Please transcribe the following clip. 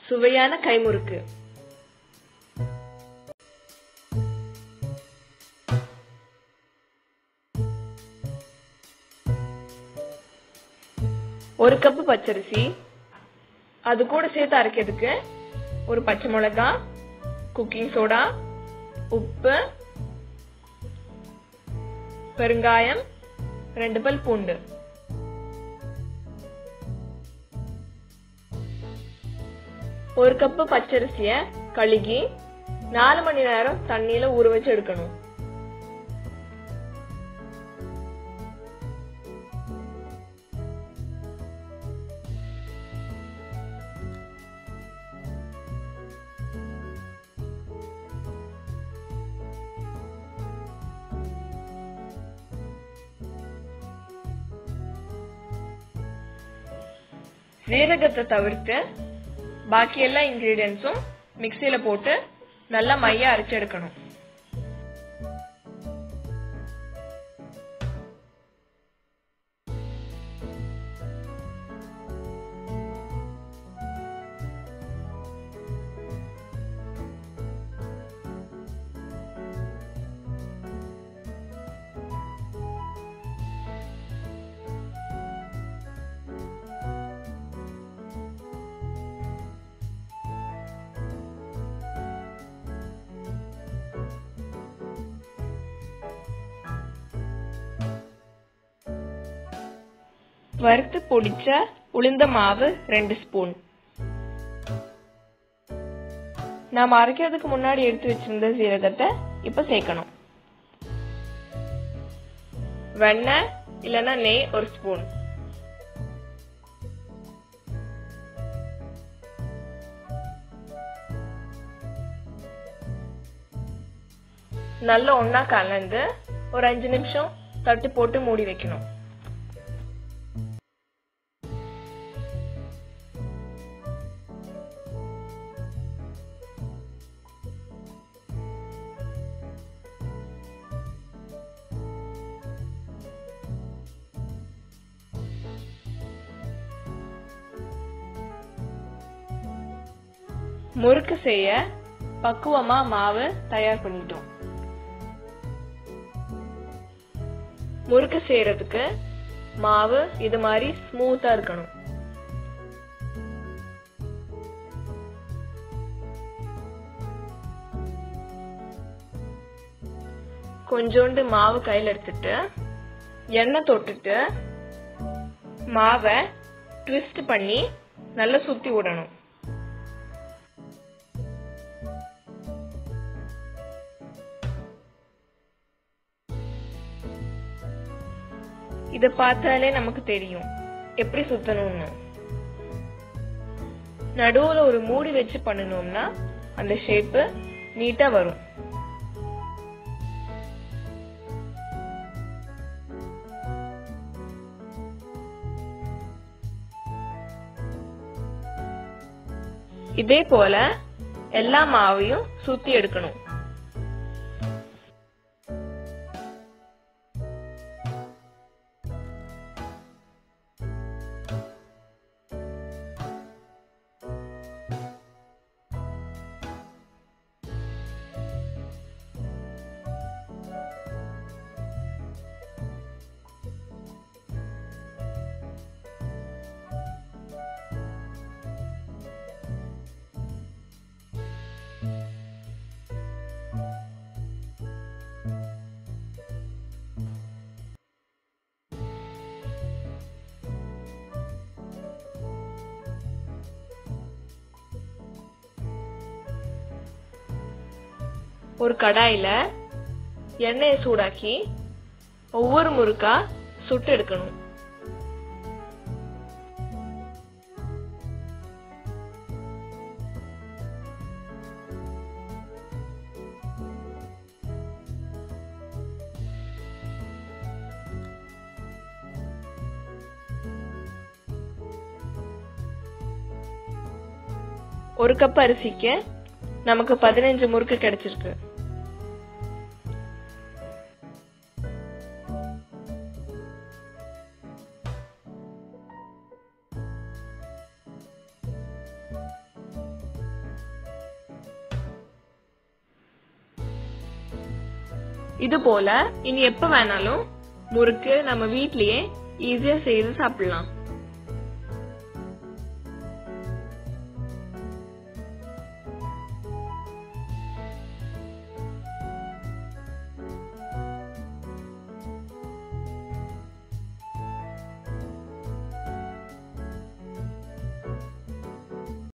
சுவையான கைமுறுக்கு ஒரு கப்பு பச்சரிசி அது கூட சேர்த்து அரைக்கிறதுக்கு ஒரு பச்சை மிளகாய் குக்கிங் சோடா உப்பு பெருங்காயம் ரெண்டு பல் பூண்டு ஒரு கப்பு பச்சரிசிய கழுகி நாலு மணி நேரம் தண்ணியில ஊற வச்சு எடுக்கணும் சீரகத்தை தவிர்த்து பாக்கி எல்லா இன்கிரீடியன்ஸும் மிக்சியில போட்டு நல்லா மைய அரைச்சு எடுக்கணும் வறுத்து பொடிச்ச உளுந்த மாவு ரெண்டு ஸ்பூன் நாம் அரைக்கிறதுக்கு முன்னாடி எடுத்து வச்சிருந்த சீரகத்தை இப்ப சேர்க்கணும் வெண்ணெய் இல்லைன்னா நெய் ஒரு ஸ்பூன் நல்லா ஒன்னா கலந்து ஒரு அஞ்சு நிமிஷம் தட்டு போட்டு மூடி வைக்கணும் முறுக்கு செய்ய பக்குவமா மாவு தயார் பண்ணிட்டோம் முறுக்கு செய்யறதுக்கு மாவு இது மாதிரி ஸ்மூத்தா இருக்கணும் கொஞ்சோண்டு மாவு கையில எடுத்துட்டு எண்ணெய் தொட்டுட்டு மாவை ட்விஸ்ட் பண்ணி நல்லா சுத்தி விடணும் இத பார்த்தாலே நமக்கு தெரியும் எப்படி சுத்தணும்னு நடுவுல ஒரு மூடி வச்சு பண்ணணும்னா அந்த ஷேப்பு நீட்டா வரும் இதே போல எல்லா மாவையும் சுத்தி எடுக்கணும் ஒரு கடாயில எண்ணெயை சூடாக்கி ஒவ்வொரு முறுக்கா சுட்டு எடுக்கணும் ஒரு கப் அரிசிக்கு நமக்கு பதினஞ்சு முறுக்கு கிடைச்சிருக்கு இது போல இனி எப்ப வேணாலும் முறுக்கு நம்ம வீட்லயே ஈஸியா செய்து சாப்பிடலாம்